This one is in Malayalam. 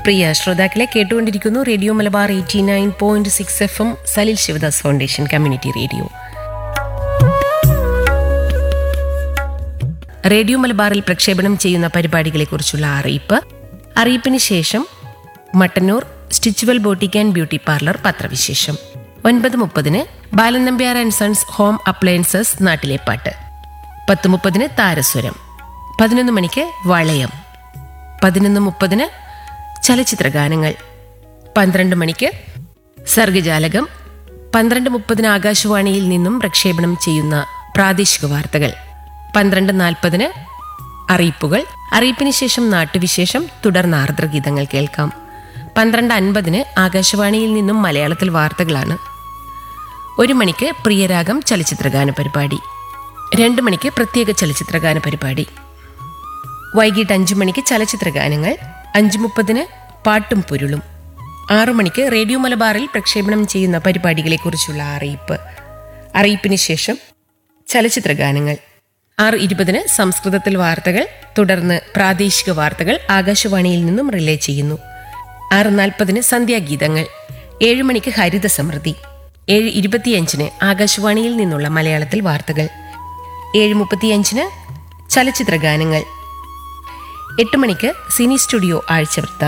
പ്രിയ ശ്രോതാക്കളെ കേട്ടുകൊണ്ടിരിക്കുന്നു radio Malabar eighty nine point six F M Salil Shivadas foundation community radio radio മലബാറിൽ പ്രക്ഷേപണം ചെയ്യുന്ന പരിപാടികളെക്കുറിച്ചുള്ള അറിയിപ്പ് അറിയിപ്പിന് ശേഷം മട്ടന്നൂർ സ്റ്റിച്ചുവൽ ബോട്ടിക് ആൻഡ് ബ്യൂട്ടി പാർലർ പത്രവിശേഷം ഒൻപത് മുപ്പതിന് Balan Nambiar and sons home appliances നാട്ടിലെ പാട്ട് പത്ത് മുപ്പതിന് താരസ്വരം പതിനൊന്ന് മണിക്ക് വളയം പതിനൊന്ന് മുപ്പതിന് ചലച്ചിത്ര ഗാനങ്ങൾ പന്ത്രണ്ട് മണിക്ക് സർഗജാലകം പന്ത്രണ്ട് മുപ്പതിന് ആകാശവാണിയിൽ നിന്നും പ്രക്ഷേപണം ചെയ്യുന്ന പ്രാദേശിക വാർത്തകൾ പന്ത്രണ്ട് നാൽപ്പതിന് അറിയിപ്പുകൾ അറിയിപ്പിന് ശേഷം നാട്ടുവിശേഷം തുടർന്ന് ആർദ്രഗീതങ്ങൾ കേൾക്കാം പന്ത്രണ്ട് അൻപതിന് ആകാശവാണിയിൽ നിന്നും മലയാളത്തിൽ വാർത്തകളാണ് ഒരു മണിക്ക് പ്രിയരാഗം ചലച്ചിത്രഗാന പരിപാടി രണ്ട് മണിക്ക് പ്രത്യേക ചലച്ചിത്രഗാന പരിപാടി വൈകിട്ട് അഞ്ചു മണിക്ക് ചലച്ചിത്ര ഗാനങ്ങൾ അഞ്ചു മുപ്പതിന് പാട്ടും പൊരുളും ആറു മണിക്ക് റേഡിയോ മലബാറിൽ പ്രക്ഷേപണം ചെയ്യുന്ന പരിപാടികളെക്കുറിച്ചുള്ള അറിയിപ്പ് അറിയിപ്പിന് ശേഷം ചലച്ചിത്ര ഗാനങ്ങൾ ആറ് ഇരുപതിന് സംസ്കൃതത്തിൽ വാർത്തകൾ തുടർന്ന് പ്രാദേശിക വാർത്തകൾ ആകാശവാണിയിൽ നിന്നും റിലേ ചെയ്യുന്നു ആറ് നാൽപ്പതിന് സന്ധ്യാഗീതങ്ങൾ ഏഴ് മണിക്ക് ഹരിത സമൃദ്ധി ഏഴ് ഇരുപത്തിയഞ്ചിന് ആകാശവാണിയിൽ നിന്നുള്ള മലയാളത്തിൽ വാർത്തകൾ ഏഴ് മുപ്പത്തിയഞ്ചിന് ചലച്ചിത്ര ഗാനങ്ങൾ എട്ട് മണിക്ക് സിനി സ്റ്റുഡിയോ ആഴ്ചവൃത്താന്തം